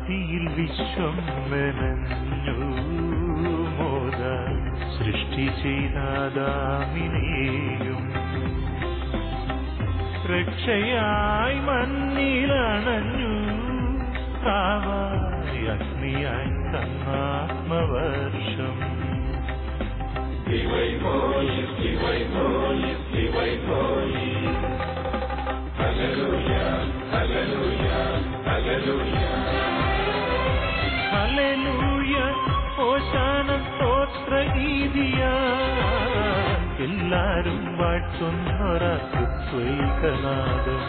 ഭക്തിയിൽ വിശ്വം മെനഞ്ഞു മോദ സൃഷ്ടി ചെയ്താദാമിനെയും രക്ഷയായി മണ്ണിലണഞ്ഞു കാവായി അഗ്നിയായി തന്നാത്മവർഷം ഹല്ലേലൂയ ഓശാന സ്തോത്ര ഗീതിയ എല്ലാരും വാഴ്ത്തുന്നൊരസ്വൈകനാദം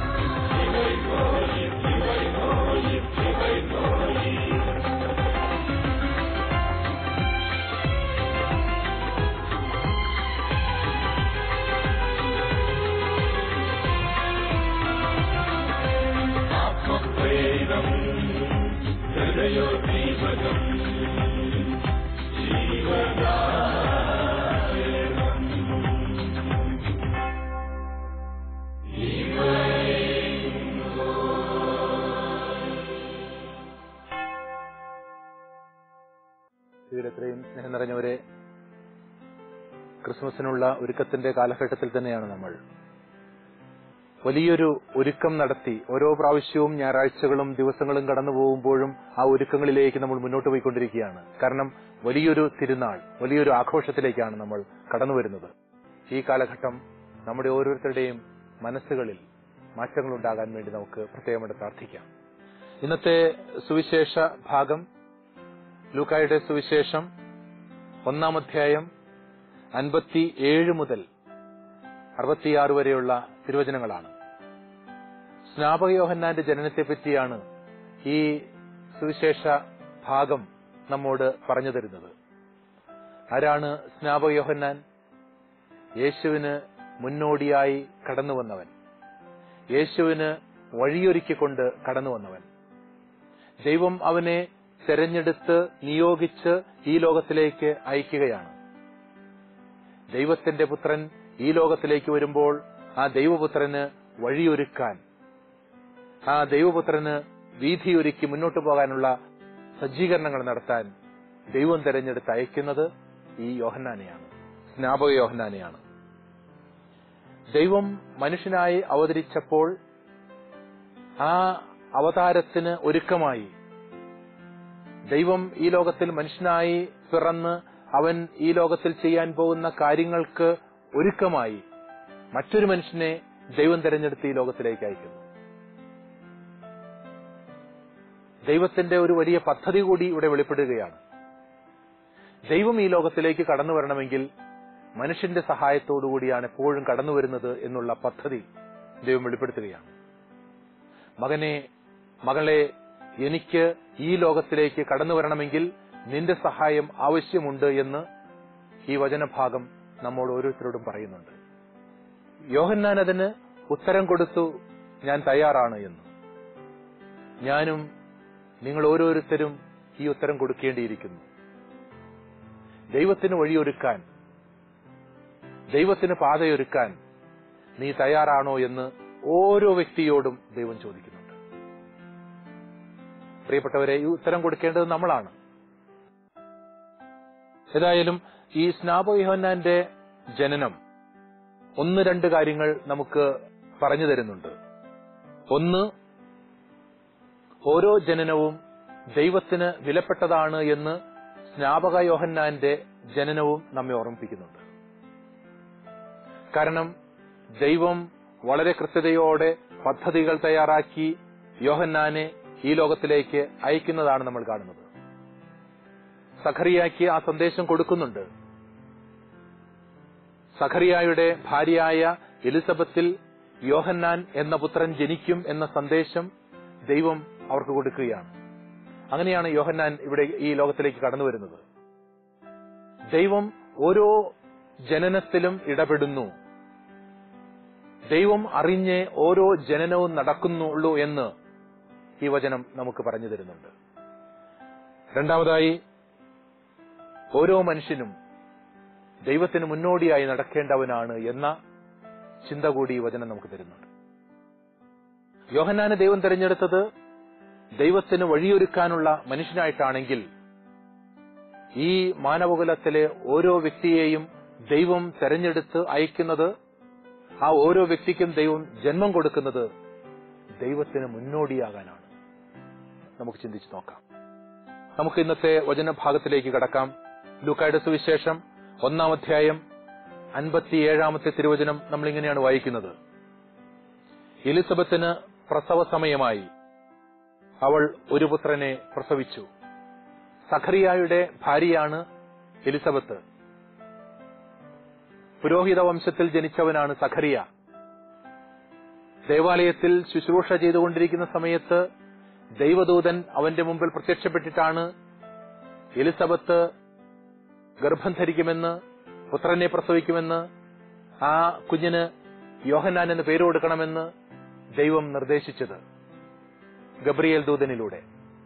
ഇതിലെത്രയും സ്നേഹം നിറഞ്ഞവരെ ക്രിസ്മസിനുള്ള ഒരുക്കത്തിന്റെ കാലഘട്ടത്തിൽ തന്നെയാണ് നമ്മൾ വലിയൊരു ഒരുക്കം നടത്തി ഓരോ പ്രാവശ്യവും ഞായറാഴ്ചകളും ദിവസങ്ങളും കടന്നു പോകുമ്പോഴും ആ ഒരുക്കങ്ങളിലേക്ക് നമ്മൾ മുന്നോട്ട് പോയിക്കൊണ്ടിരിക്കുകയാണ് കാരണം വലിയൊരു തിരുനാൾ വലിയൊരു ആഘോഷത്തിലേക്കാണ് നമ്മൾ കടന്നു വരുന്നത് ഈ കാലഘട്ടം നമ്മുടെ ഓരോരുത്തരുടെയും മനസ്സുകളിൽ മാറ്റങ്ങൾ ഉണ്ടാകാൻ വേണ്ടി നമുക്ക് പ്രത്യേകമായിട്ട് പ്രാർത്ഥിക്കാം ഇന്നത്തെ സുവിശേഷ ഭാഗം ലൂക്കായുടെ സുവിശേഷം ഒന്നാം അധ്യായം അൻപത്തി ഏഴ് മുതൽ അറുപത്തിയാറ് വരെയുള്ള തിരുവചനങ്ങളാണ് സ്നാപക യോഹന്നാന്റെ ജനനത്തെ പറ്റിയാണ് ഈ സുവിശേഷ ഭാഗം നമ്മോട് പറഞ്ഞു തരുന്നത് ആരാണ് സ്നാപക യോഹന്നാൻ യേശുവിന് മുന്നോടിയായി കടന്നു വന്നവൻ യേശുവിന് വഴിയൊരുക്കിക്കൊണ്ട് കടന്നു വന്നവൻ ദൈവം അവനെ തെരഞ്ഞെടുത്ത് നിയോഗിച്ച് ഈ ലോകത്തിലേക്ക് അയക്കുകയാണ് ദൈവത്തിന്റെ പുത്രൻ ഈ ലോകത്തിലേക്ക് വരുമ്പോൾ ആ ദൈവപുത്രന് വഴിയൊരുക്കാൻ ആ ദൈവപുത്രന് വീതിയൊരുക്കി മുന്നോട്ട് പോകാനുള്ള സജ്ജീകരണങ്ങൾ നടത്താൻ ദൈവം തെരഞ്ഞെടുത്ത് അയക്കുന്നത് ഈ യോഹന്നാനെയാണ് സ്നാപക യോഹന്നാനെയാണ് ദൈവം മനുഷ്യനായി അവതരിച്ചപ്പോൾ ആ അവതാരത്തിന് ഒരുക്കമായി ദൈവം ഈ ലോകത്തിൽ മനുഷ്യനായി പിറന്ന് അവൻ ഈ ലോകത്തിൽ ചെയ്യാൻ പോകുന്ന കാര്യങ്ങൾക്ക് ഒരുക്കമായി മറ്റൊരു മനുഷ്യനെ ദൈവം തെരഞ്ഞെടുത്ത് ഈ ലോകത്തിലേക്ക് അയക്കുന്നു ദൈവത്തിന്റെ ഒരു വലിയ പദ്ധതി കൂടി ഇവിടെ വെളിപ്പെടുകയാണ് ദൈവം ഈ ലോകത്തിലേക്ക് കടന്നു വരണമെങ്കിൽ മനുഷ്യന്റെ സഹായത്തോടുകൂടിയാണ് എപ്പോഴും കടന്നു വരുന്നത് എന്നുള്ള പദ്ധതി ദൈവം വെളിപ്പെടുത്തുകയാണ് മകനെ മകളെ എനിക്ക് ഈ ലോകത്തിലേക്ക് കടന്നു വരണമെങ്കിൽ നിന്റെ സഹായം ആവശ്യമുണ്ട് എന്ന് ഈ വചനഭാഗം നമ്മോട് ഓരോരുത്തരോടും പറയുന്നുണ്ട് യോഹന്നാൻ അതിന് ഉത്തരം കൊടുത്തു ഞാൻ തയ്യാറാണ് എന്ന് ഞാനും നിങ്ങൾ ഓരോരുത്തരും ഈ ഉത്തരം കൊടുക്കേണ്ടിയിരിക്കുന്നു ദൈവത്തിന് വഴിയൊരുക്കാൻ ദൈവത്തിന് പാതയൊരുക്കാൻ നീ തയ്യാറാണോ എന്ന് ഓരോ വ്യക്തിയോടും ദൈവം ചോദിക്കുന്നുണ്ട് പ്രിയപ്പെട്ടവരെ ഈ ഉത്തരം കൊടുക്കേണ്ടത് നമ്മളാണ് ഏതായാലും ഈ സ്നാപയോഹന്നാന്റെ ജനനം ഒന്ന് രണ്ട് കാര്യങ്ങൾ നമുക്ക് പറഞ്ഞു തരുന്നുണ്ട് ഒന്ന് ഓരോ ജനനവും ദൈവത്തിന് വിലപ്പെട്ടതാണ് എന്ന് സ്നാപക യോഹന്നാന്റെ ജനനവും നമ്മെ ഓർമ്മിപ്പിക്കുന്നുണ്ട് കാരണം ദൈവം വളരെ കൃത്യതയോടെ പദ്ധതികൾ തയ്യാറാക്കി യോഹന്നാനെ ഈ ലോകത്തിലേക്ക് അയക്കുന്നതാണ് നമ്മൾ കാണുന്നത് സഖറിയാക്ക് ആ സന്ദേശം കൊടുക്കുന്നുണ്ട് സഖറിയായുടെ ഭാര്യയായ എലിസബത്തിൽ യോഹന്നാൻ എന്ന പുത്രൻ ജനിക്കും എന്ന സന്ദേശം ദൈവം അവർക്ക് കൊടുക്കുകയാണ് അങ്ങനെയാണ് യോഹന്നാൻ ഇവിടെ ഈ ലോകത്തിലേക്ക് കടന്നു വരുന്നത് ദൈവം ഓരോ ജനനത്തിലും ഇടപെടുന്നു ദൈവം അറിഞ്ഞ് ഓരോ ജനനവും നടക്കുന്നുള്ളൂ എന്ന് ഈ വചനം നമുക്ക് പറഞ്ഞു തരുന്നുണ്ട് രണ്ടാമതായി ഓരോ മനുഷ്യനും ദൈവത്തിന് മുന്നോടിയായി നടക്കേണ്ടവനാണ് എന്ന ചിന്ത കൂടി ഈ വചനം നമുക്ക് തരുന്നുണ്ട് യോഹന്നാനെ ദൈവം തിരഞ്ഞെടുത്തത് ദൈവത്തിന് വഴിയൊരുക്കാനുള്ള മനുഷ്യനായിട്ടാണെങ്കിൽ ഈ മാനവകുലത്തിലെ ഓരോ വ്യക്തിയെയും ദൈവം തെരഞ്ഞെടുത്ത് അയക്കുന്നത് ആ ഓരോ വ്യക്തിക്കും ദൈവം ജന്മം കൊടുക്കുന്നത് ദൈവത്തിന് മുന്നോടിയാകാനാണ് നമുക്ക് ചിന്തിച്ചു നോക്കാം നമുക്ക് ഇന്നത്തെ വചനഭാഗത്തിലേക്ക് കടക്കാം ലൂക്കായുടെ സുവിശേഷം ഒന്നാം അധ്യായം അൻപത്തിയേഴാമത്തെ തിരുവചനം നമ്മൾ ഇങ്ങനെയാണ് വായിക്കുന്നത് എലിസബത്തിന് പ്രസവ സമയമായി അവൾ ഒരു പുത്രനെ പ്രസവിച്ചു സഖറിയായുടെ ഭാര്യയാണ് എലിസബത്ത് പുരോഹിത വംശത്തിൽ ജനിച്ചവനാണ് സഖറിയ ദേവാലയത്തിൽ ശുശ്രൂഷ ചെയ്തുകൊണ്ടിരിക്കുന്ന സമയത്ത് ദൈവദൂതൻ അവന്റെ മുമ്പിൽ പ്രത്യക്ഷപ്പെട്ടിട്ടാണ് എലിസബത്ത് ഗർഭം ധരിക്കുമെന്ന് പുത്രനെ പ്രസവിക്കുമെന്ന് ആ കുഞ്ഞിന് യോഹന്നാൻ എന്ന് പേര് കൊടുക്കണമെന്ന് ദൈവം നിർദ്ദേശിച്ചത് ഗബ്രിയേൽ ദൂതനിലൂടെ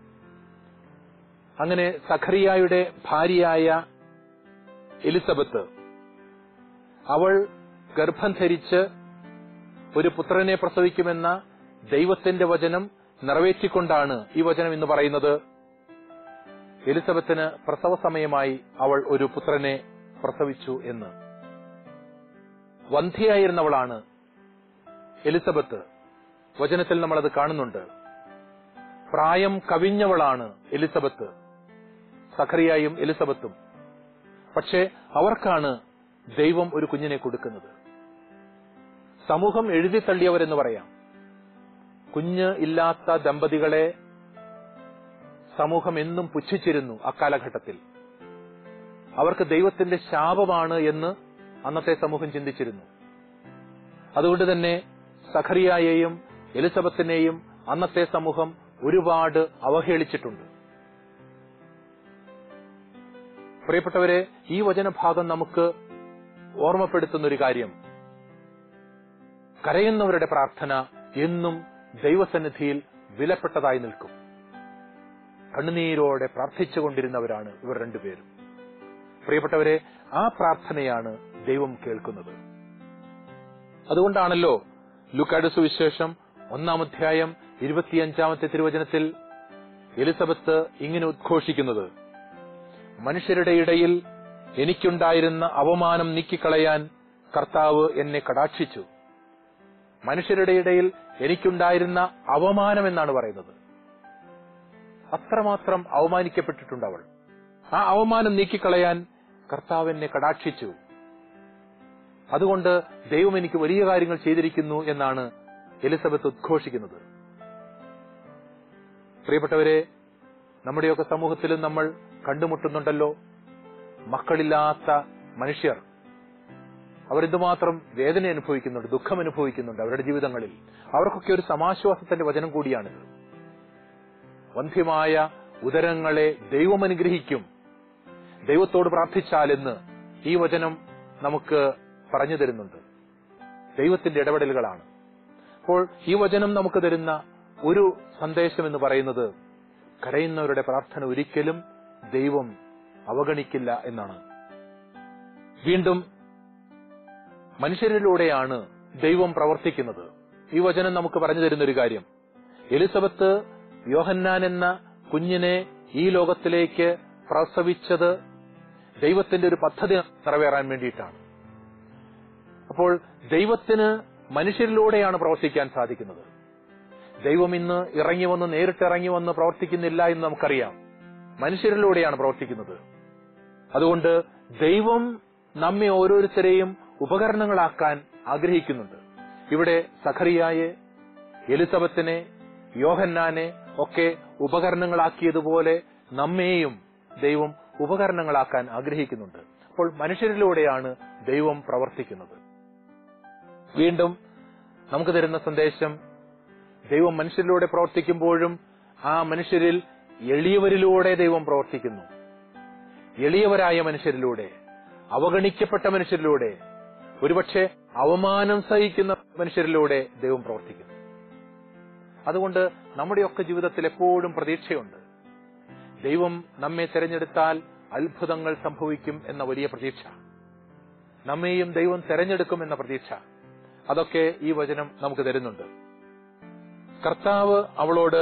അങ്ങനെ സഖറിയായുടെ ഭാര്യയായ എലിസബത്ത് അവൾ ഗർഭം ധരിച്ച് ഒരു പുത്രനെ പ്രസവിക്കുമെന്ന ദൈവത്തിന്റെ വചനം നിറവേറ്റിക്കൊണ്ടാണ് ഈ വചനം എന്ന് പറയുന്നത് എലിസബത്തിന് പ്രസവ സമയമായി അവൾ ഒരു പുത്രനെ പ്രസവിച്ചു എന്ന് വന്ധ്യയായിരുന്നവളാണ് എലിസബത്ത് വചനത്തിൽ നമ്മളത് കാണുന്നുണ്ട് പ്രായം കവിഞ്ഞവളാണ് എലിസബത്ത് സഖറിയായും എലിസബത്തും പക്ഷേ അവർക്കാണ് ദൈവം ഒരു കുഞ്ഞിനെ കൊടുക്കുന്നത് സമൂഹം എഴുതി തള്ളിയവരെന്ന് പറയാം കുഞ്ഞ് ഇല്ലാത്ത ദമ്പതികളെ സമൂഹം എന്നും പുച്ഛിച്ചിരുന്നു അക്കാലഘട്ടത്തിൽ അവർക്ക് ദൈവത്തിന്റെ ശാപമാണ് എന്ന് അന്നത്തെ സമൂഹം ചിന്തിച്ചിരുന്നു അതുകൊണ്ട് തന്നെ സഖറിയായെയും എലിസബത്തിനെയും അന്നത്തെ സമൂഹം ഒരുപാട് അവഹേളിച്ചിട്ടുണ്ട് പ്രിയപ്പെട്ടവരെ ഈ വചനഭാഗം നമുക്ക് ഓർമ്മപ്പെടുത്തുന്ന ഒരു കാര്യം കരയുന്നവരുടെ പ്രാർത്ഥന എന്നും ദൈവസന്നിധിയിൽ വിലപ്പെട്ടതായി നിൽക്കും കണ്ണുനീരോടെ പ്രാർത്ഥിച്ചുകൊണ്ടിരുന്നവരാണ് ഇവർ രണ്ടുപേരും പ്രിയപ്പെട്ടവരെ ആ പ്രാർത്ഥനയാണ് ദൈവം കേൾക്കുന്നത് അതുകൊണ്ടാണല്ലോ ലുക്കാട് സുവിശേഷം ഒന്നാം അധ്യായം ഇരുപത്തിയഞ്ചാമത്തെ തിരുവചനത്തിൽ എലിസബത്ത് ഇങ്ങനെ ഉദ്ഘോഷിക്കുന്നത് മനുഷ്യരുടെ ഇടയിൽ എനിക്കുണ്ടായിരുന്ന അവമാനം നീക്കിക്കളയാൻ കർത്താവ് എന്നെ കടാക്ഷിച്ചു മനുഷ്യരുടെ ഇടയിൽ എനിക്കുണ്ടായിരുന്ന അവമാനം എന്നാണ് പറയുന്നത് അത്രമാത്രം അവമാനിക്കപ്പെട്ടിട്ടുണ്ട് അവൾ ആ അവമാനം നീക്കിക്കളയാൻ കർത്താവ് എന്നെ കടാക്ഷിച്ചു അതുകൊണ്ട് ദൈവം എനിക്ക് വലിയ കാര്യങ്ങൾ ചെയ്തിരിക്കുന്നു എന്നാണ് എലിസബത്ത് ഉദ്ഘോഷിക്കുന്നത് പ്രിയപ്പെട്ടവരെ നമ്മുടെയൊക്കെ സമൂഹത്തിലും നമ്മൾ കണ്ടുമുട്ടുന്നുണ്ടല്ലോ മക്കളില്ലാത്ത മനുഷ്യർ അവരെന്തുമാത്രം വേദന അനുഭവിക്കുന്നുണ്ട് ദുഃഖം അനുഭവിക്കുന്നുണ്ട് അവരുടെ ജീവിതങ്ങളിൽ അവർക്കൊക്കെ ഒരു സമാശ്വാസത്തിന്റെ വചനം കൂടിയാണിത് വന്ധ്യമായ ഉദരങ്ങളെ ദൈവം അനുഗ്രഹിക്കും ദൈവത്തോട് പ്രാർത്ഥിച്ചാലെന്ന് ഈ വചനം നമുക്ക് പറഞ്ഞു തരുന്നുണ്ട് ദൈവത്തിന്റെ ഇടപെടലുകളാണ് അപ്പോൾ ഈ വചനം നമുക്ക് തരുന്ന ഒരു സന്ദേശം എന്ന് പറയുന്നത് കരയുന്നവരുടെ പ്രാർത്ഥന ഒരിക്കലും ദൈവം അവഗണിക്കില്ല എന്നാണ് വീണ്ടും മനുഷ്യരിലൂടെയാണ് ദൈവം പ്രവർത്തിക്കുന്നത് ഈ വചനം നമുക്ക് പറഞ്ഞു തരുന്ന ഒരു കാര്യം എലിസബത്ത് യോഹന്നാൻ എന്ന കുഞ്ഞിനെ ഈ ലോകത്തിലേക്ക് പ്രസവിച്ചത് ദൈവത്തിന്റെ ഒരു പദ്ധതി നിറവേറാൻ വേണ്ടിയിട്ടാണ് അപ്പോൾ ദൈവത്തിന് മനുഷ്യരിലൂടെയാണ് പ്രവർത്തിക്കാൻ സാധിക്കുന്നത് ദൈവം ഇന്ന് ഇറങ്ങി വന്ന് നേരിട്ട് ഇറങ്ങി വന്ന് പ്രവർത്തിക്കുന്നില്ല എന്ന് നമുക്കറിയാം മനുഷ്യരിലൂടെയാണ് പ്രവർത്തിക്കുന്നത് അതുകൊണ്ട് ദൈവം നമ്മെ ഓരോരുത്തരെയും ഉപകരണങ്ങളാക്കാൻ ആഗ്രഹിക്കുന്നുണ്ട് ഇവിടെ സഖറിയായെ എലിസബത്തിനെ യോഹന്നാനെ ഒക്കെ ഉപകരണങ്ങളാക്കിയതുപോലെ നമ്മെയും ദൈവം ഉപകരണങ്ങളാക്കാൻ ആഗ്രഹിക്കുന്നുണ്ട് അപ്പോൾ മനുഷ്യരിലൂടെയാണ് ദൈവം പ്രവർത്തിക്കുന്നത് വീണ്ടും നമുക്ക് തരുന്ന സന്ദേശം ദൈവം മനുഷ്യരിലൂടെ പ്രവർത്തിക്കുമ്പോഴും ആ മനുഷ്യരിൽ എളിയവരിലൂടെ ദൈവം പ്രവർത്തിക്കുന്നു എളിയവരായ മനുഷ്യരിലൂടെ അവഗണിക്കപ്പെട്ട മനുഷ്യരിലൂടെ ഒരുപക്ഷെ അവമാനം സഹിക്കുന്ന മനുഷ്യരിലൂടെ ദൈവം പ്രവർത്തിക്കുന്നു അതുകൊണ്ട് നമ്മുടെയൊക്കെ ജീവിതത്തിൽ എപ്പോഴും പ്രതീക്ഷയുണ്ട് ദൈവം നമ്മെ തെരഞ്ഞെടുത്താൽ അത്ഭുതങ്ങൾ സംഭവിക്കും എന്ന വലിയ പ്രതീക്ഷ നമ്മെയും ദൈവം തെരഞ്ഞെടുക്കും എന്ന പ്രതീക്ഷ അതൊക്കെ ഈ വചനം നമുക്ക് തരുന്നുണ്ട് കർത്താവ് അവളോട്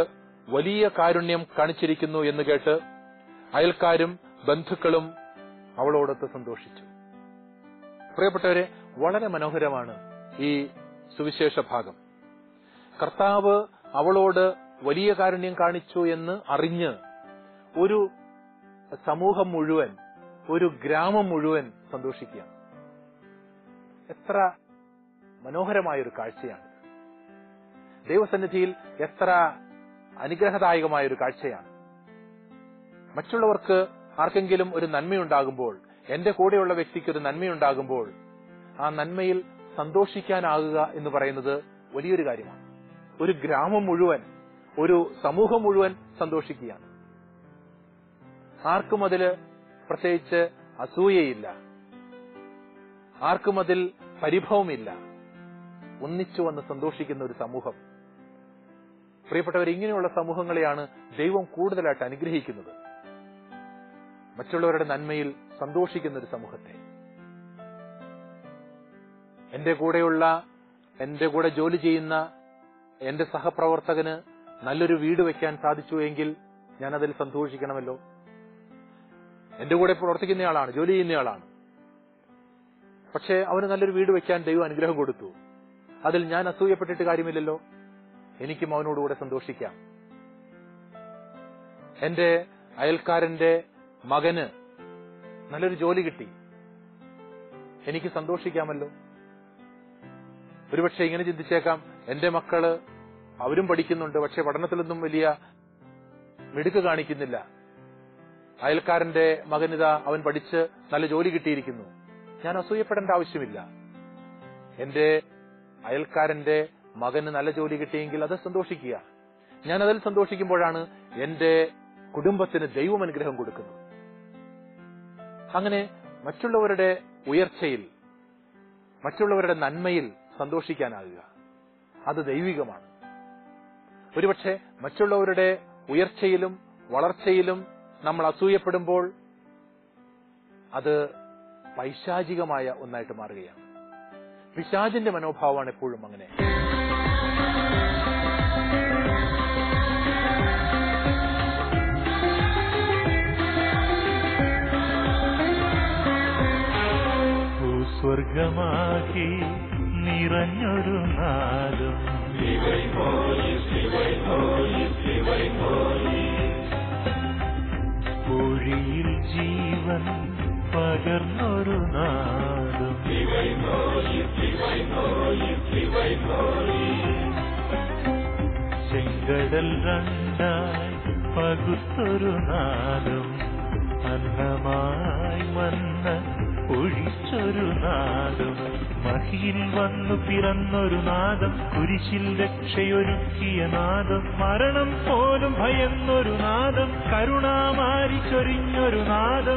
വലിയ കാരുണ്യം കാണിച്ചിരിക്കുന്നു എന്ന് കേട്ട് അയൽക്കാരും ബന്ധുക്കളും അവളോടൊത്ത് സന്തോഷിച്ചു പ്രിയപ്പെട്ടവരെ വളരെ മനോഹരമാണ് ഈ സുവിശേഷ ഭാഗം കർത്താവ് അവളോട് വലിയ കാരുണ്യം കാണിച്ചു എന്ന് അറിഞ്ഞ് ഒരു സമൂഹം മുഴുവൻ ഒരു ഗ്രാമം മുഴുവൻ സന്തോഷിക്കുക എത്ര മനോഹരമായ ഒരു കാഴ്ചയാണ് ദൈവസന്നിധിയിൽ എത്ര അനുഗ്രഹദായകമായ ഒരു കാഴ്ചയാണ് മറ്റുള്ളവർക്ക് ആർക്കെങ്കിലും ഒരു നന്മയുണ്ടാകുമ്പോൾ എന്റെ കൂടെയുള്ള വ്യക്തിക്ക് ഒരു നന്മയുണ്ടാകുമ്പോൾ ആ നന്മയിൽ സന്തോഷിക്കാനാകുക എന്ന് പറയുന്നത് വലിയൊരു കാര്യമാണ് ഒരു ഗ്രാമം മുഴുവൻ ഒരു സമൂഹം മുഴുവൻ സന്തോഷിക്കുകയാണ് ആർക്കും അതില് പ്രത്യേകിച്ച് അസൂയയില്ല ആർക്കും അതിൽ പരിഭവമില്ല ഒന്നിച്ചു വന്ന് സന്തോഷിക്കുന്ന ഒരു സമൂഹം പ്രിയപ്പെട്ടവർ ഇങ്ങനെയുള്ള സമൂഹങ്ങളെയാണ് ദൈവം കൂടുതലായിട്ട് അനുഗ്രഹിക്കുന്നത് മറ്റുള്ളവരുടെ നന്മയിൽ സന്തോഷിക്കുന്ന ഒരു സമൂഹത്തെ എന്റെ കൂടെയുള്ള എന്റെ കൂടെ ജോലി ചെയ്യുന്ന എന്റെ സഹപ്രവർത്തകന് നല്ലൊരു വീട് വെക്കാൻ സാധിച്ചു എങ്കിൽ ഞാൻ അതിൽ സന്തോഷിക്കണമല്ലോ എന്റെ കൂടെ പ്രവർത്തിക്കുന്നയാളാണ് ജോലി ചെയ്യുന്നയാളാണ് പക്ഷേ അവന് നല്ലൊരു വീട് വെക്കാൻ ദൈവം അനുഗ്രഹം കൊടുത്തു അതിൽ ഞാൻ അസൂയപ്പെട്ടിട്ട് കാര്യമില്ലല്ലോ എനിക്കും അവനോടുകൂടെ സന്തോഷിക്കാം എന്റെ അയൽക്കാരന്റെ മകന് നല്ലൊരു ജോലി കിട്ടി എനിക്ക് സന്തോഷിക്കാമല്ലോ ഒരുപക്ഷെ ഇങ്ങനെ ചിന്തിച്ചേക്കാം എന്റെ മക്കള് അവരും പഠിക്കുന്നുണ്ട് പക്ഷെ പഠനത്തിലൊന്നും വലിയ മിടുക്ക് കാണിക്കുന്നില്ല അയൽക്കാരന്റെ മകനിത അവൻ പഠിച്ച് നല്ല ജോലി കിട്ടിയിരിക്കുന്നു ഞാൻ അസൂയപ്പെടേണ്ട ആവശ്യമില്ല എന്റെ അയൽക്കാരന്റെ മകന് നല്ല ജോലി കിട്ടിയെങ്കിൽ അത് സന്തോഷിക്കുക ഞാൻ അതിൽ സന്തോഷിക്കുമ്പോഴാണ് എന്റെ കുടുംബത്തിന് ദൈവം അനുഗ്രഹം കൊടുക്കുന്നത് അങ്ങനെ മറ്റുള്ളവരുടെ ഉയർച്ചയിൽ മറ്റുള്ളവരുടെ നന്മയിൽ സന്തോഷിക്കാനാകുക അത് ദൈവികമാണ് ഒരുപക്ഷെ മറ്റുള്ളവരുടെ ഉയർച്ചയിലും വളർച്ചയിലും നമ്മൾ അസൂയപ്പെടുമ്പോൾ അത് പൈശാചികമായ ഒന്നായിട്ട് മാറുകയാണ് പിശാചിന്റെ മനോഭാവമാണ് എപ്പോഴും അങ്ങനെ ഭൂസ്വർഗമാക്കി നിറഞ്ഞൊരു നാദം പൊഴിയിൽ ജീവൻ പകർന്നൊരു നാദം ചെങ്കടൽ രണ്ടായി പകുത്തൊരു നാദം അന്നമായി മന്ന ഒഴിച്ചൊരു നാദം മഹിയിൽ വന്നു പിറന്നൊരു നാദം കുരിശിൽ രക്ഷയൊരുക്കിയ നാദം മരണം പോലും ഭയന്നൊരു നാദം കരുണാമാരി ചൊരിഞ്ഞൊരു നാദം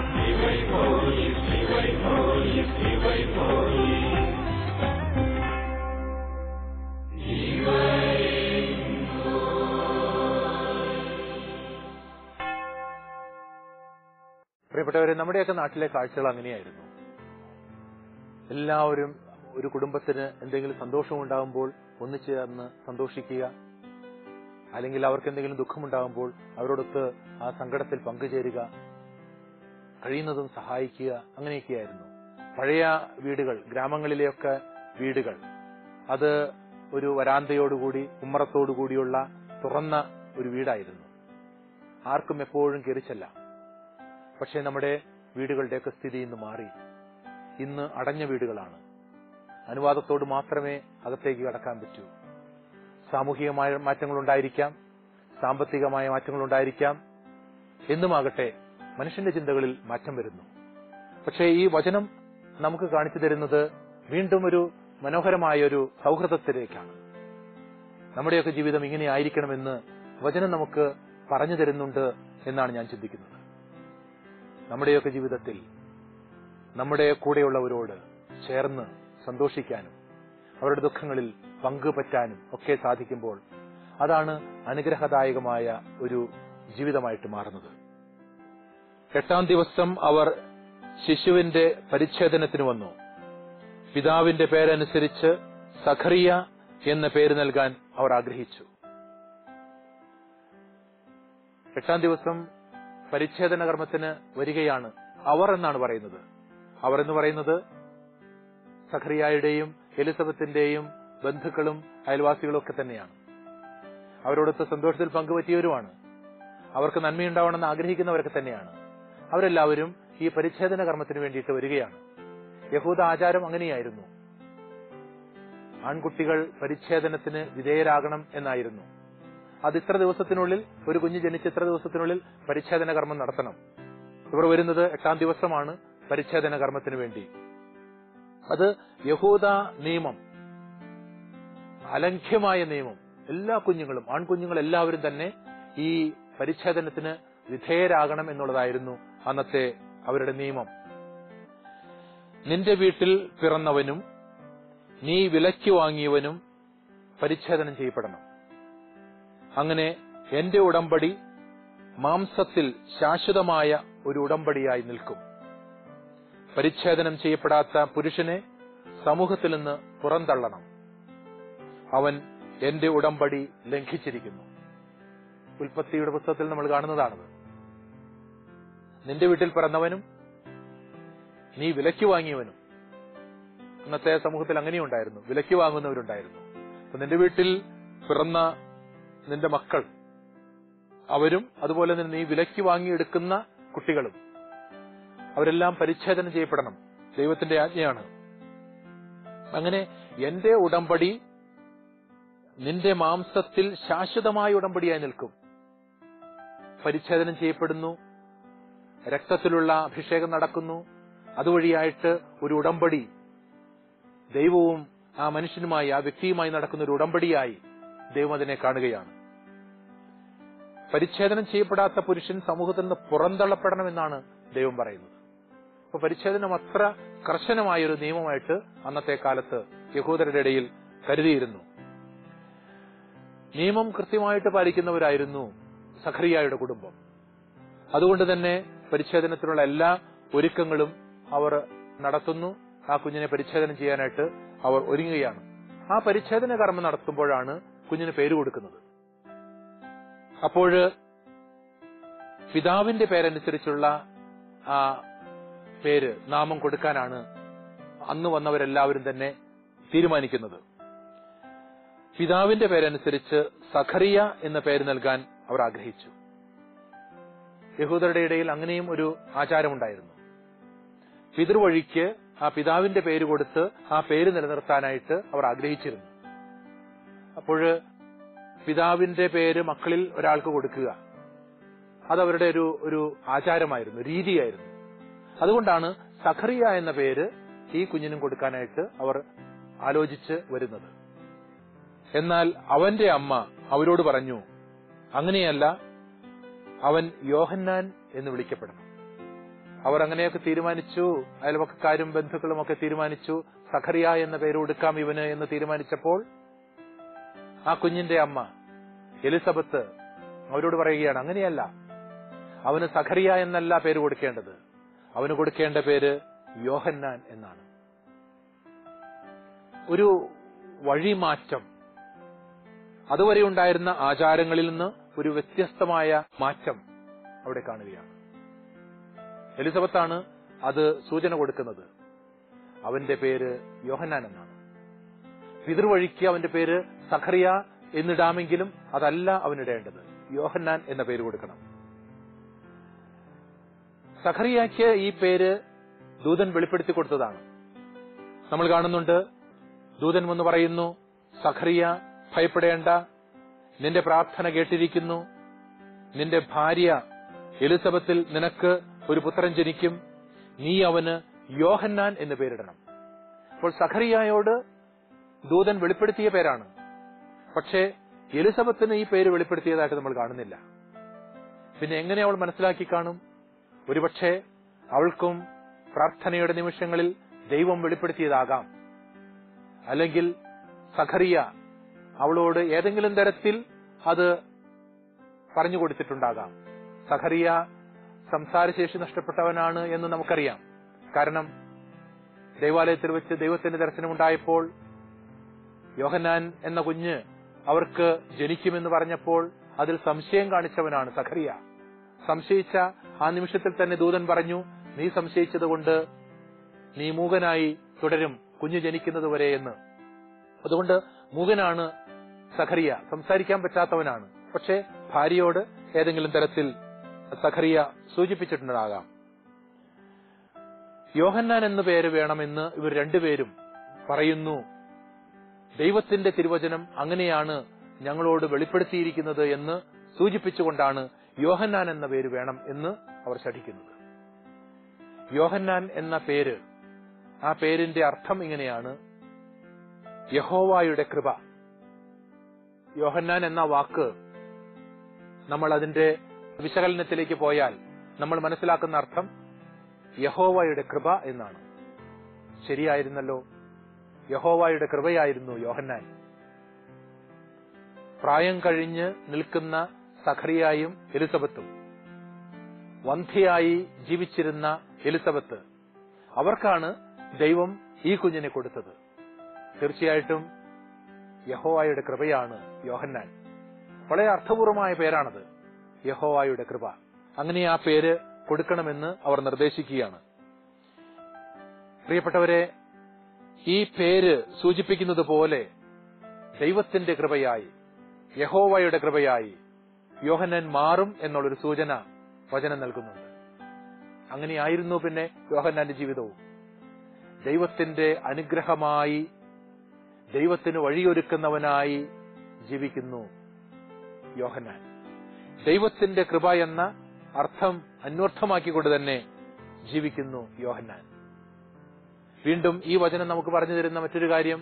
പ്രിയപ്പെട്ടവരെ നമ്മുടെയൊക്കെ നാട്ടിലെ കാഴ്ചകൾ അങ്ങനെയായിരുന്നു എല്ലാവരും ഒരു കുടുംബത്തിന് എന്തെങ്കിലും സന്തോഷം ഉണ്ടാകുമ്പോൾ ഒന്നിച്ചു ചേർന്ന് സന്തോഷിക്കുക അല്ലെങ്കിൽ അവർക്ക് എന്തെങ്കിലും ദുഃഖമുണ്ടാകുമ്പോൾ അവരോടൊത്ത് ആ സങ്കടത്തിൽ പങ്കുചേരുക കഴിയുന്നതും സഹായിക്കുക അങ്ങനെയൊക്കെയായിരുന്നു പഴയ വീടുകൾ ഗ്രാമങ്ങളിലെയൊക്കെ വീടുകൾ അത് ഒരു വരാന്തയോടുകൂടി ഉമ്മറത്തോടുകൂടിയുള്ള തുറന്ന ഒരു വീടായിരുന്നു ആർക്കും എപ്പോഴും കയറിച്ചെല്ലാം പക്ഷേ നമ്മുടെ വീടുകളുടെയൊക്കെ സ്ഥിതി ഇന്ന് മാറി ഇന്ന് അടഞ്ഞ വീടുകളാണ് അനുവാദത്തോട് മാത്രമേ അകത്തേക്ക് കടക്കാൻ പറ്റൂ സാമൂഹികമായ മാറ്റങ്ങൾ ഉണ്ടായിരിക്കാം സാമ്പത്തികമായ മാറ്റങ്ങൾ ഉണ്ടായിരിക്കാം എന്നുമാകട്ടെ മനുഷ്യന്റെ ചിന്തകളിൽ മാറ്റം വരുന്നു പക്ഷേ ഈ വചനം നമുക്ക് കാണിച്ചു തരുന്നത് വീണ്ടും ഒരു മനോഹരമായ ഒരു സൗഹൃദത്തിലേക്കാണ് നമ്മുടെയൊക്കെ ജീവിതം ഇങ്ങനെ ആയിരിക്കണമെന്ന് വചനം നമുക്ക് പറഞ്ഞു തരുന്നുണ്ട് എന്നാണ് ഞാൻ ചിന്തിക്കുന്നത് നമ്മുടെയൊക്കെ ജീവിതത്തിൽ നമ്മുടെ കൂടെയുള്ളവരോട് ചേർന്ന് സന്തോഷിക്കാനും അവരുടെ ദുഃഖങ്ങളിൽ പങ്കുപറ്റാനും ഒക്കെ സാധിക്കുമ്പോൾ അതാണ് അനുഗ്രഹദായകമായ ഒരു ജീവിതമായിട്ട് മാറുന്നത് എട്ടാം ദിവസം അവർ ശിശുവിന്റെ പരിച്ഛേദനത്തിന് വന്നു പിതാവിന്റെ പേരനുസരിച്ച് സഖറിയ എന്ന പേര് നൽകാൻ അവർ ആഗ്രഹിച്ചു എട്ടാം ദിവസം പരിച്ഛേദന കർമ്മത്തിന് വരികയാണ് അവർ എന്നാണ് പറയുന്നത് അവർ എന്ന് പറയുന്നത് സഖറിയായുടെയും എലിസബത്തിന്റെയും ബന്ധുക്കളും അയൽവാസികളും ഒക്കെ തന്നെയാണ് അവരോടൊത്ത് സന്തോഷത്തിൽ പങ്കുപറ്റിയവരുമാണ് അവർക്ക് നന്മയുണ്ടാവണമെന്ന് ആഗ്രഹിക്കുന്നവരൊക്കെ തന്നെയാണ് അവരെല്ലാവരും ഈ പരിച്ഛേദന കർമ്മത്തിന് വേണ്ടിയിട്ട് വരികയാണ് യഹൂദ ആചാരം അങ്ങനെയായിരുന്നു ആൺകുട്ടികൾ പരിച്ഛേദനത്തിന് വിധേയരാകണം എന്നായിരുന്നു അത് ഇത്ര ദിവസത്തിനുള്ളിൽ ഒരു കുഞ്ഞ് ജനിച്ച ഇത്ര ദിവസത്തിനുള്ളിൽ പരിച്ഛേദന കർമ്മം നടത്തണം ഇവർ വരുന്നത് എട്ടാം ദിവസമാണ് പരിച്ഛേദന കർമ്മത്തിന് വേണ്ടി അത് യഹൂദ നിയമം അലംഘ്യമായ നിയമം എല്ലാ കുഞ്ഞുങ്ങളും ആൺകുഞ്ഞുങ്ങൾ എല്ലാവരും തന്നെ ഈ പരിച്ഛേദനത്തിന് വിധേയരാകണം എന്നുള്ളതായിരുന്നു അന്നത്തെ അവരുടെ നിയമം നിന്റെ വീട്ടിൽ പിറന്നവനും നീ വിലയ്ക്ക് വാങ്ങിയവനും പരിച്ഛേദനം ചെയ്യപ്പെടണം അങ്ങനെ എന്റെ ഉടമ്പടി മാംസത്തിൽ ശാശ്വതമായ ഒരു ഉടമ്പടിയായി നിൽക്കും പരിച്ഛേദനം ചെയ്യപ്പെടാത്ത പുരുഷനെ സമൂഹത്തിൽ നിന്ന് പുറന്തള്ളണം അവൻ എന്റെ ഉടമ്പടി ലംഘിച്ചിരിക്കുന്നു ഉൽപ്പത്തിയുടെ പുസ്തകത്തിൽ നമ്മൾ കാണുന്നതാണത് നിന്റെ വീട്ടിൽ പിറന്നവനും നീ വിലയ്ക്ക് വാങ്ങിയവനും ഇന്നത്തെ സമൂഹത്തിൽ അങ്ങനെയുണ്ടായിരുന്നു വിലയ്ക്ക് വാങ്ങുന്നവരുണ്ടായിരുന്നു അപ്പൊ നിന്റെ വീട്ടിൽ പിറന്ന നിന്റെ മക്കൾ അവരും അതുപോലെ തന്നെ നീ വിലയ്ക്ക് വാങ്ങിയെടുക്കുന്ന കുട്ടികളും അവരെല്ലാം പരിച്ഛേദനം ചെയ്യപ്പെടണം ദൈവത്തിന്റെ ആജ്ഞയാണ് അങ്ങനെ എന്റെ ഉടമ്പടി നിന്റെ മാംസത്തിൽ ശാശ്വതമായ ഉടമ്പടിയായി നിൽക്കും പരിച്ഛേദനം ചെയ്യപ്പെടുന്നു രക്തത്തിലുള്ള അഭിഷേകം നടക്കുന്നു അതുവഴിയായിട്ട് ഒരു ഉടമ്പടി ദൈവവും ആ മനുഷ്യനുമായി ആ വ്യക്തിയുമായി നടക്കുന്ന ഒരു ഉടമ്പടിയായി ദൈവം അതിനെ കാണുകയാണ് പരിച്ഛേദനം ചെയ്യപ്പെടാത്ത പുരുഷൻ സമൂഹത്തിൽ നിന്ന് പുറന്തള്ളപ്പെടണമെന്നാണ് ദൈവം പറയുന്നത് അപ്പൊ പരിച്ഛേദനം അത്ര കർശനമായ ഒരു നിയമമായിട്ട് അന്നത്തെ കാലത്ത് യഹൂദരുടെ ഇടയിൽ കരുതിയിരുന്നു നിയമം കൃത്യമായിട്ട് പാലിക്കുന്നവരായിരുന്നു സഖറിയായുടെ കുടുംബം അതുകൊണ്ട് തന്നെ പരിച്ഛേദനത്തിനുള്ള എല്ലാ ഒരുക്കങ്ങളും അവർ നടത്തുന്നു ആ കുഞ്ഞിനെ പരിച്ഛേദനം ചെയ്യാനായിട്ട് അവർ ഒരുങ്ങുകയാണ് ആ പരിച്ഛേദന കർമ്മം നടത്തുമ്പോഴാണ് കുഞ്ഞിന് പേര് കൊടുക്കുന്നത് അപ്പോൾ പിതാവിന്റെ പേരനുസരിച്ചുള്ള ആ പേര് നാമം കൊടുക്കാനാണ് അന്ന് വന്നവരെല്ലാവരും തന്നെ തീരുമാനിക്കുന്നത് പിതാവിന്റെ പേരനുസരിച്ച് സഖറിയ എന്ന പേര് നൽകാൻ അവർ ആഗ്രഹിച്ചു യഹൂദരുടെ ഇടയിൽ അങ്ങനെയും ഒരു ആചാരമുണ്ടായിരുന്നു പിതൃവഴിക്ക് ആ പിതാവിന്റെ പേര് കൊടുത്ത് ആ പേര് നിലനിർത്താനായിട്ട് അവർ ആഗ്രഹിച്ചിരുന്നു അപ്പോൾ പിതാവിന്റെ പേര് മക്കളിൽ ഒരാൾക്ക് കൊടുക്കുക അതവരുടെ ഒരു ഒരു ആചാരമായിരുന്നു രീതിയായിരുന്നു അതുകൊണ്ടാണ് സഖറിയ എന്ന പേര് ഈ കുഞ്ഞിനും കൊടുക്കാനായിട്ട് അവർ ആലോചിച്ച് വരുന്നത് എന്നാൽ അവന്റെ അമ്മ അവരോട് പറഞ്ഞു അങ്ങനെയല്ല അവൻ യോഹന്നാൻ എന്ന് വിളിക്കപ്പെടണം അവർ അങ്ങനെയൊക്കെ തീരുമാനിച്ചു അയൽവക്കക്കാരും ബന്ധുക്കളും ഒക്കെ തീരുമാനിച്ചു സഖറിയ എന്ന പേര് കൊടുക്കാം ഇവന് എന്ന് തീരുമാനിച്ചപ്പോൾ ആ കുഞ്ഞിന്റെ അമ്മ എലിസബത്ത് അവരോട് പറയുകയാണ് അങ്ങനെയല്ല അവന് സഖറിയ എന്നല്ല പേര് കൊടുക്കേണ്ടത് അവന് കൊടുക്കേണ്ട പേര് യോഹന്നാൻ എന്നാണ് ഒരു വഴിമാറ്റം അതുവരെ ഉണ്ടായിരുന്ന ആചാരങ്ങളിൽ നിന്ന് ഒരു വ്യത്യസ്തമായ മാറ്റം അവിടെ കാണുകയാണ് എലിസബത്താണ് അത് സൂചന കൊടുക്കുന്നത് അവന്റെ പേര് യോഹന്നാൻ എന്നാണ് പിതൃവഴിക്ക് അവന്റെ പേര് സഖറിയ എന്നിടാമെങ്കിലും അതല്ല അവനിടേണ്ടത് യോഹന്നാൻ എന്ന പേര് കൊടുക്കണം സഖറിയയ്ക്ക് ഈ പേര് ദൂതൻ വെളിപ്പെടുത്തി കൊടുത്തതാണ് നമ്മൾ കാണുന്നുണ്ട് ദൂതൻ വന്ന് പറയുന്നു സഖറിയ ഭയപ്പെടേണ്ട നിന്റെ പ്രാർത്ഥന കേട്ടിരിക്കുന്നു നിന്റെ ഭാര്യ എലിസബത്തിൽ നിനക്ക് ഒരു പുത്രൻ ജനിക്കും നീ അവന് യോഹന്നാൻ എന്ന് പേരിടണം അപ്പോൾ സഖറിയായോട് ദൂതൻ വെളിപ്പെടുത്തിയ പേരാണ് പക്ഷേ എലിസബത്തിന് ഈ പേര് വെളിപ്പെടുത്തിയതായിട്ട് നമ്മൾ കാണുന്നില്ല പിന്നെ എങ്ങനെ അവൾ മനസ്സിലാക്കി കാണും ഒരുപക്ഷെ അവൾക്കും പ്രാർത്ഥനയുടെ നിമിഷങ്ങളിൽ ദൈവം വെളിപ്പെടുത്തിയതാകാം അല്ലെങ്കിൽ സഖറിയ അവളോട് ഏതെങ്കിലും തരത്തിൽ അത് പറഞ്ഞു കൊടുത്തിട്ടുണ്ടാകാം സഖറിയ സംസാരശേഷി നഷ്ടപ്പെട്ടവനാണ് എന്ന് നമുക്കറിയാം കാരണം ദൈവാലയത്തിൽ വെച്ച് ദൈവത്തിന്റെ ദർശനമുണ്ടായപ്പോൾ യോഹന്നാൻ എന്ന കുഞ്ഞ് അവർക്ക് ജനിക്കുമെന്ന് പറഞ്ഞപ്പോൾ അതിൽ സംശയം കാണിച്ചവനാണ് സഖറിയ സംശയിച്ച ആ നിമിഷത്തിൽ തന്നെ ദൂതൻ പറഞ്ഞു നീ സംശയിച്ചതുകൊണ്ട് നീ മൂകനായി തുടരും കുഞ്ഞു ജനിക്കുന്നതുവരെ എന്ന് അതുകൊണ്ട് മൂകനാണ് സഖറിയ സംസാരിക്കാൻ പറ്റാത്തവനാണ് പക്ഷേ ഭാര്യയോട് ഏതെങ്കിലും തരത്തിൽ സഖറിയ സൂചിപ്പിച്ചിട്ടുണ്ടാകാം യോഹന്നാൻ എന്ന പേര് വേണമെന്ന് ഇവർ രണ്ടുപേരും പറയുന്നു ദൈവത്തിന്റെ തിരുവചനം അങ്ങനെയാണ് ഞങ്ങളോട് വെളിപ്പെടുത്തിയിരിക്കുന്നത് എന്ന് സൂചിപ്പിച്ചുകൊണ്ടാണ് യോഹന്നാൻ എന്ന പേര് വേണം എന്ന് അവർ ശഠിക്കുന്നത് യോഹന്നാൻ എന്ന പേര് ആ പേരിന്റെ അർത്ഥം ഇങ്ങനെയാണ് യഹോവായുടെ കൃപ യോഹന്നാൻ എന്ന വാക്ക് നമ്മൾ അതിന്റെ വിശകലനത്തിലേക്ക് പോയാൽ നമ്മൾ മനസ്സിലാക്കുന്ന അർത്ഥം യഹോവയുടെ കൃപ എന്നാണ് ശരിയായിരുന്നല്ലോ യഹോവയുടെ കൃപയായിരുന്നു യോഹന്നാൻ പ്രായം കഴിഞ്ഞ് നിൽക്കുന്ന സഖറിയായും എലിസബത്തും വന്ധ്യയായി ജീവിച്ചിരുന്ന എലിസബത്ത് അവർക്കാണ് ദൈവം ഈ കുഞ്ഞിനെ കൊടുത്തത് തീർച്ചയായിട്ടും യഹോവായുടെ കൃപയാണ് യോഹന്നാൻ വളരെ അർത്ഥപൂർവമായ പേരാണത് യഹോവായുടെ കൃപ അങ്ങനെ ആ പേര് കൊടുക്കണമെന്ന് അവർ നിർദ്ദേശിക്കുകയാണ് പ്രിയപ്പെട്ടവരെ ഈ പേര് സൂചിപ്പിക്കുന്നത് പോലെ ദൈവത്തിന്റെ കൃപയായി യഹോവയുടെ കൃപയായി യോഹന്നൻ മാറും എന്നുള്ളൊരു സൂചന വചനം നൽകുന്നുണ്ട് അങ്ങനെയായിരുന്നു പിന്നെ യോഹന്നാന്റെ ജീവിതവും ദൈവത്തിന്റെ അനുഗ്രഹമായി ദൈവത്തിന് വഴിയൊരുക്കുന്നവനായി ജീവിക്കുന്നു യോഹന്നാൻ ദൈവത്തിന്റെ കൃപ എന്ന അർത്ഥം അന്വർത്ഥമാക്കിക്കൊണ്ട് തന്നെ ജീവിക്കുന്നു യോഹന്നാൻ വീണ്ടും ഈ വചനം നമുക്ക് പറഞ്ഞു തരുന്ന മറ്റൊരു കാര്യം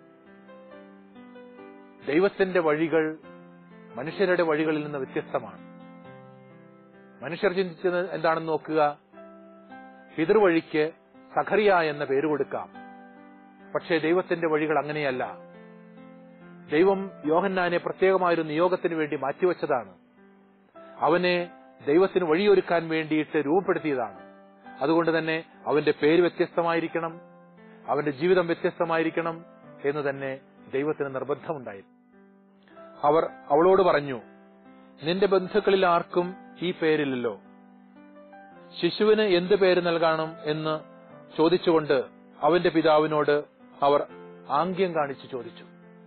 ദൈവത്തിന്റെ വഴികൾ മനുഷ്യരുടെ വഴികളിൽ നിന്ന് വ്യത്യസ്തമാണ് മനുഷ്യർ ചിന്തിച്ചത് എന്താണെന്ന് നോക്കുക പിതൃവഴിക്ക് സഖറിയ എന്ന പേര് കൊടുക്കാം പക്ഷേ ദൈവത്തിന്റെ വഴികൾ അങ്ങനെയല്ല ദൈവം യോഹന്നാനെ പ്രത്യേകമായൊരു നിയോഗത്തിന് വേണ്ടി മാറ്റിവെച്ചതാണ് അവനെ ദൈവത്തിന് വഴിയൊരുക്കാൻ വേണ്ടിയിട്ട് രൂപപ്പെടുത്തിയതാണ് അതുകൊണ്ട് തന്നെ അവന്റെ പേര് വ്യത്യസ്തമായിരിക്കണം അവന്റെ ജീവിതം വ്യത്യസ്തമായിരിക്കണം എന്ന് തന്നെ ദൈവത്തിന് നിർബന്ധമുണ്ടായിരുന്നു അവർ അവളോട് പറഞ്ഞു നിന്റെ ബന്ധുക്കളിൽ ആർക്കും ഈ പേരില്ലല്ലോ ശിശുവിന് എന്ത് പേര് നൽകണം എന്ന് ചോദിച്ചുകൊണ്ട് അവന്റെ പിതാവിനോട് അവർ ആംഗ്യം കാണിച്ചു ചോദിച്ചു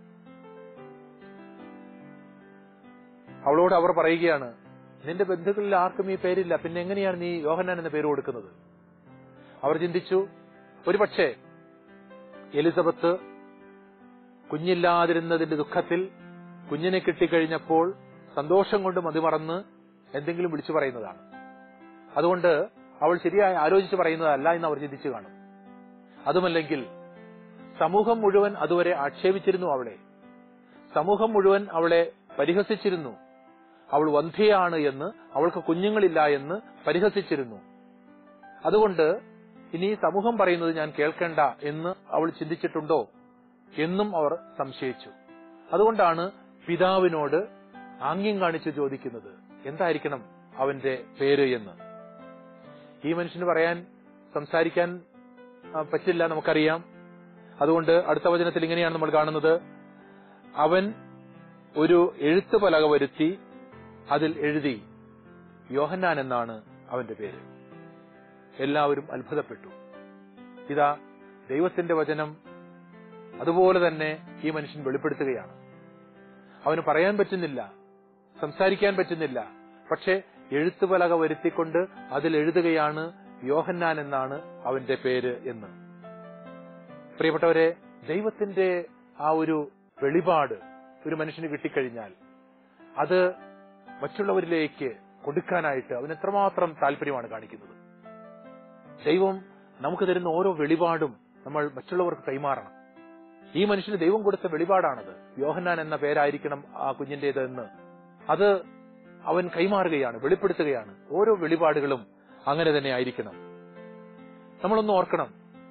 അവളോട് അവർ പറയുകയാണ് നിന്റെ ബന്ധുക്കളിൽ ആർക്കും ഈ പേരില്ല പിന്നെ എങ്ങനെയാണ് നീ യോഹന്നാൻ എന്ന പേര് കൊടുക്കുന്നത് അവർ ചിന്തിച്ചു ഒരുപക്ഷെ എലിസബത്ത് കുഞ്ഞില്ലാതിരുന്നതിന്റെ ദുഃഖത്തിൽ കുഞ്ഞിനെ കിട്ടിക്കഴിഞ്ഞപ്പോൾ സന്തോഷം കൊണ്ട് മതിമറന്ന് എന്തെങ്കിലും വിളിച്ചു പറയുന്നതാണ് അതുകൊണ്ട് അവൾ ശരിയായി ആലോചിച്ച് പറയുന്നതല്ല എന്ന് അവർ ചിന്തിച്ചു കാണും അതുമല്ലെങ്കിൽ സമൂഹം മുഴുവൻ അതുവരെ ആക്ഷേപിച്ചിരുന്നു അവളെ സമൂഹം മുഴുവൻ അവളെ പരിഹസിച്ചിരുന്നു അവൾ വന്ധ്യയാണ് എന്ന് അവൾക്ക് കുഞ്ഞുങ്ങളില്ല എന്ന് പരിഹസിച്ചിരുന്നു അതുകൊണ്ട് ഇനി സമൂഹം പറയുന്നത് ഞാൻ കേൾക്കേണ്ട എന്ന് അവൾ ചിന്തിച്ചിട്ടുണ്ടോ എന്നും അവർ സംശയിച്ചു അതുകൊണ്ടാണ് പിതാവിനോട് ആംഗ്യം കാണിച്ച് ചോദിക്കുന്നത് എന്തായിരിക്കണം അവന്റെ പേര് എന്ന് ഈ മനുഷ്യന് പറയാൻ സംസാരിക്കാൻ ആ, പറ്റില്ല നമുക്കറിയാം അതുകൊണ്ട് അടുത്ത വചനത്തിൽ ഇങ്ങനെയാണ് നമ്മൾ കാണുന്നത് അവൻ ഒരു എഴുത്ത് പലക വരുത്തി അതിൽ എഴുതി യോഹന്നാൻ എന്നാണ് അവന്റെ പേര് എല്ലാവരും അത്ഭുതപ്പെട്ടു ഇതാ ദൈവത്തിന്റെ വചനം അതുപോലെ തന്നെ ഈ മനുഷ്യൻ വെളിപ്പെടുത്തുകയാണ് അവന് പറയാൻ പറ്റുന്നില്ല സംസാരിക്കാൻ പറ്റുന്നില്ല പക്ഷെ എഴുത്തുപലക വരുത്തിക്കൊണ്ട് അതിൽ എഴുതുകയാണ് യോഹന്നാൻ എന്നാണ് അവന്റെ പേര് എന്ന് പ്രിയപ്പെട്ടവരെ ദൈവത്തിന്റെ ആ ഒരു വെളിപാട് ഒരു മനുഷ്യന് കിട്ടിക്കഴിഞ്ഞാൽ അത് മറ്റുള്ളവരിലേക്ക് കൊടുക്കാനായിട്ട് അവന് എത്രമാത്രം താല്പര്യമാണ് കാണിക്കുന്നത് ദൈവം നമുക്ക് തരുന്ന ഓരോ വെളിപാടും നമ്മൾ മറ്റുള്ളവർക്ക് കൈമാറണം ഈ മനുഷ്യന് ദൈവം കൊടുത്ത വെളിപാടാണത് യോഹന്നാൻ എന്ന പേരായിരിക്കണം ആ കുഞ്ഞിന്റേത് എന്ന് അത് അവൻ കൈമാറുകയാണ് വെളിപ്പെടുത്തുകയാണ് ഓരോ വെളിപാടുകളും അങ്ങനെ തന്നെ ആയിരിക്കണം നമ്മളൊന്ന് ഓർക്കണം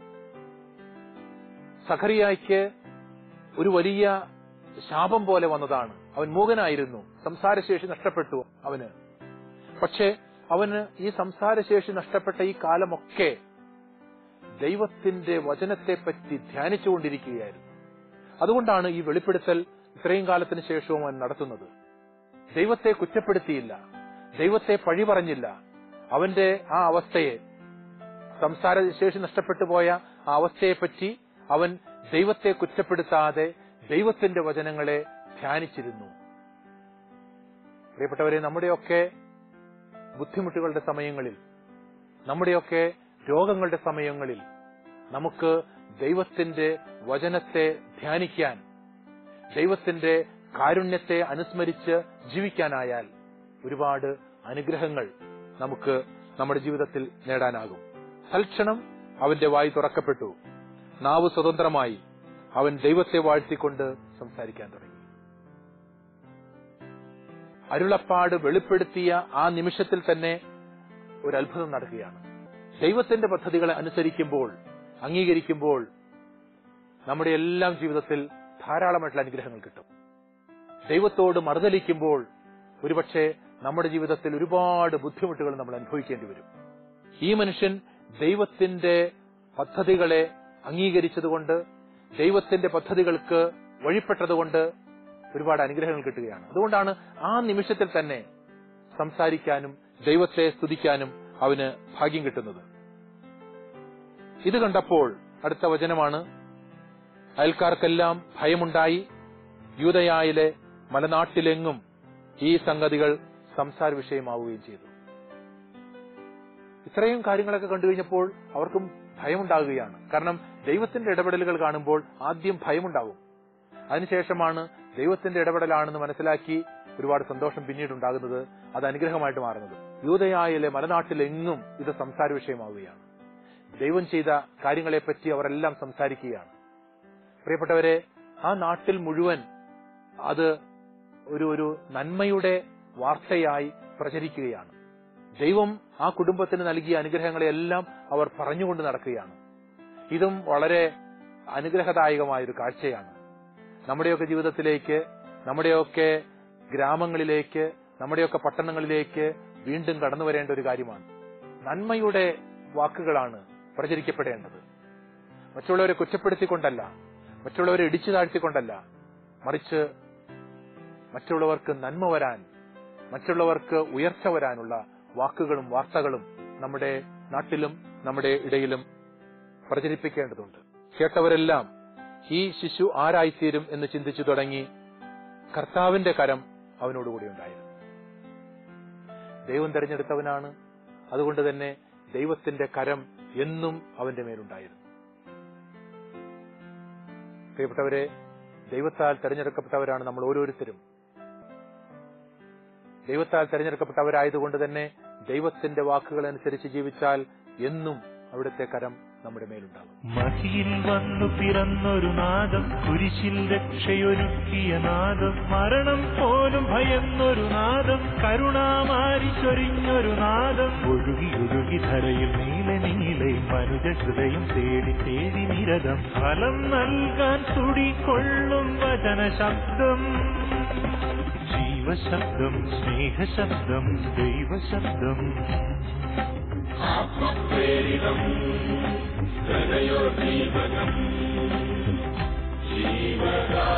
സഖറിയായ്ക്ക് ഒരു വലിയ ശാപം പോലെ വന്നതാണ് അവൻ മൂകനായിരുന്നു സംസാരശേഷി നഷ്ടപ്പെട്ടു അവന് പക്ഷേ അവന് ഈ സംസാരശേഷി നഷ്ടപ്പെട്ട ഈ കാലമൊക്കെ ദൈവത്തിന്റെ വചനത്തെപ്പറ്റി ധ്യാനിച്ചുകൊണ്ടിരിക്കുകയായിരുന്നു അതുകൊണ്ടാണ് ഈ വെളിപ്പെടുത്തൽ ഇത്രയും കാലത്തിന് ശേഷവും അവൻ നടത്തുന്നത് ദൈവത്തെ കുറ്റപ്പെടുത്തിയില്ല ദൈവത്തെ പഴി പറഞ്ഞില്ല അവന്റെ ആ അവസ്ഥയെ സംസാരശേഷി നഷ്ടപ്പെട്ടു പോയ ആ അവസ്ഥയെപ്പറ്റി അവൻ ദൈവത്തെ കുറ്റപ്പെടുത്താതെ ദൈവത്തിന്റെ വചനങ്ങളെ ധ്യാനിച്ചിരുന്നു പ്രിയപ്പെട്ടവരെ നമ്മുടെയൊക്കെ ബുദ്ധിമുട്ടുകളുടെ സമയങ്ങളിൽ നമ്മുടെയൊക്കെ രോഗങ്ങളുടെ സമയങ്ങളിൽ നമുക്ക് ദൈവത്തിന്റെ വചനത്തെ ധ്യാനിക്കാൻ ദൈവത്തിന്റെ കാരുണ്യത്തെ അനുസ്മരിച്ച് ജീവിക്കാനായാൽ ഒരുപാട് അനുഗ്രഹങ്ങൾ നമുക്ക് നമ്മുടെ ജീവിതത്തിൽ നേടാനാകും തൽക്ഷണം അവന്റെ വായി തുറക്കപ്പെട്ടു നാവ് സ്വതന്ത്രമായി അവൻ ദൈവത്തെ വാഴ്ത്തിക്കൊണ്ട് സംസാരിക്കാൻ തുടങ്ങി അരുളപ്പാട് വെളിപ്പെടുത്തിയ ആ നിമിഷത്തിൽ തന്നെ ഒരു അത്ഭുതം നടക്കുകയാണ് ദൈവത്തിന്റെ പദ്ധതികളെ അനുസരിക്കുമ്പോൾ അംഗീകരിക്കുമ്പോൾ നമ്മുടെ എല്ലാം ജീവിതത്തിൽ ധാരാളമായിട്ടുള്ള അനുഗ്രഹങ്ങൾ കിട്ടും ദൈവത്തോട് മറുതലിക്കുമ്പോൾ ഒരുപക്ഷെ നമ്മുടെ ജീവിതത്തിൽ ഒരുപാട് ബുദ്ധിമുട്ടുകൾ നമ്മൾ അനുഭവിക്കേണ്ടി വരും ഈ മനുഷ്യൻ ദൈവത്തിന്റെ പദ്ധതികളെ അംഗീകരിച്ചതുകൊണ്ട് ദൈവത്തിന്റെ പദ്ധതികൾക്ക് വഴിപ്പെട്ടതുകൊണ്ട് ഒരുപാട് അനുഗ്രഹങ്ങൾ കിട്ടുകയാണ് അതുകൊണ്ടാണ് ആ നിമിഷത്തിൽ തന്നെ സംസാരിക്കാനും ദൈവത്തെ സ്തുതിക്കാനും അവന് ഭാഗ്യം കിട്ടുന്നത് ഇത് കണ്ടപ്പോൾ അടുത്ത വചനമാണ് അയൽക്കാർക്കെല്ലാം ഭയമുണ്ടായി യൂതയായിലെ മലനാട്ടിലെങ്ങും ഈ സംഗതികൾ സംസാര വിഷയമാവുകയും ചെയ്തു ഇത്രയും കാര്യങ്ങളൊക്കെ കണ്ടു കഴിഞ്ഞപ്പോൾ അവർക്കും ഭയമുണ്ടാകുകയാണ് കാരണം ദൈവത്തിന്റെ ഇടപെടലുകൾ കാണുമ്പോൾ ആദ്യം ഭയമുണ്ടാകും അതിനുശേഷമാണ് ദൈവത്തിന്റെ ഇടപെടലാണെന്ന് മനസ്സിലാക്കി ഒരുപാട് സന്തോഷം പിന്നീട് ഉണ്ടാകുന്നത് അത് അനുഗ്രഹമായിട്ട് മാറുന്നത് യൂതയായിലെ മലനാട്ടിലെങ്ങും ഇത് സംസാര വിഷയമാവുകയാണ് ദൈവം ചെയ്ത കാര്യങ്ങളെപ്പറ്റി അവരെല്ലാം സംസാരിക്കുകയാണ് പ്രിയപ്പെട്ടവരെ ആ നാട്ടിൽ മുഴുവൻ അത് ഒരു ഒരു നന്മയുടെ വാർത്തയായി പ്രചരിക്കുകയാണ് ദൈവം ആ കുടുംബത്തിന് നൽകിയ അനുഗ്രഹങ്ങളെല്ലാം അവർ പറഞ്ഞുകൊണ്ട് നടക്കുകയാണ് ഇതും വളരെ അനുഗ്രഹദായകമായ ഒരു കാഴ്ചയാണ് നമ്മുടെയൊക്കെ ജീവിതത്തിലേക്ക് നമ്മുടെയൊക്കെ ഗ്രാമങ്ങളിലേക്ക് നമ്മുടെയൊക്കെ പട്ടണങ്ങളിലേക്ക് വീണ്ടും കടന്നു വരേണ്ട ഒരു കാര്യമാണ് നന്മയുടെ വാക്കുകളാണ് പ്രചരിക്കപ്പെടേണ്ടത് മറ്റുള്ളവരെ കുറ്റപ്പെടുത്തിക്കൊണ്ടല്ല മറ്റുള്ളവരെ ഇടിച്ചു താഴ്ത്തിക്കൊണ്ടല്ല മറിച്ച് മറ്റുള്ളവർക്ക് നന്മ വരാൻ മറ്റുള്ളവർക്ക് ഉയർച്ച വരാനുള്ള വാക്കുകളും വാർത്തകളും നമ്മുടെ നാട്ടിലും നമ്മുടെ ഇടയിലും പ്രചരിപ്പിക്കേണ്ടതുണ്ട് കേട്ടവരെല്ലാം ഈ ശിശു ആരായിത്തീരും എന്ന് ചിന്തിച്ചു തുടങ്ങി കർത്താവിന്റെ കരം അവനോടുകൂടി ഉണ്ടായിരുന്നു ദൈവം തെരഞ്ഞെടുത്തവനാണ് അതുകൊണ്ട് തന്നെ ദൈവത്തിന്റെ കരം എന്നും അവന്റെ മേലുണ്ടായിരുന്നു പ്രിയപ്പെട്ടവരെ ദൈവത്താൽ തെരഞ്ഞെടുക്കപ്പെട്ടവരാണ് നമ്മൾ ഓരോരുത്തരും ദൈവത്താൽ തെരഞ്ഞെടുക്കപ്പെട്ടവരായതുകൊണ്ട് തന്നെ ദൈവത്തിന്റെ വാക്കുകൾ അനുസരിച്ച് ജീവിച്ചാൽ എന്നും അവിടുത്തെ കരം നമ്മുടെ മേലുണ്ടാകും മഹിയിൽ വന്നു പിറന്നൊരു നാദം കുരിശിൽ രക്ഷയൊരുക്കിയ നാദം മരണം പോലും ഭയന്നൊരു നാദം കരുണാമാരി ചൊരിഞ്ഞൊരു നാദം ഒഴുകി ഒഴുകി ധരയിൽ നീല നീലെ മനുജ ഹൃദയം തേടി തേടി നിരതം ഫലം നൽകാൻ തുടികൊള്ളും വചന ശബ്ദം ജീവശബ്ദം സ്നേഹശബ്ദം ദൈവശബ്ദം ആത്മപ്രേരിതം ഹൃദയോദ്ദീപകം ജീവദാ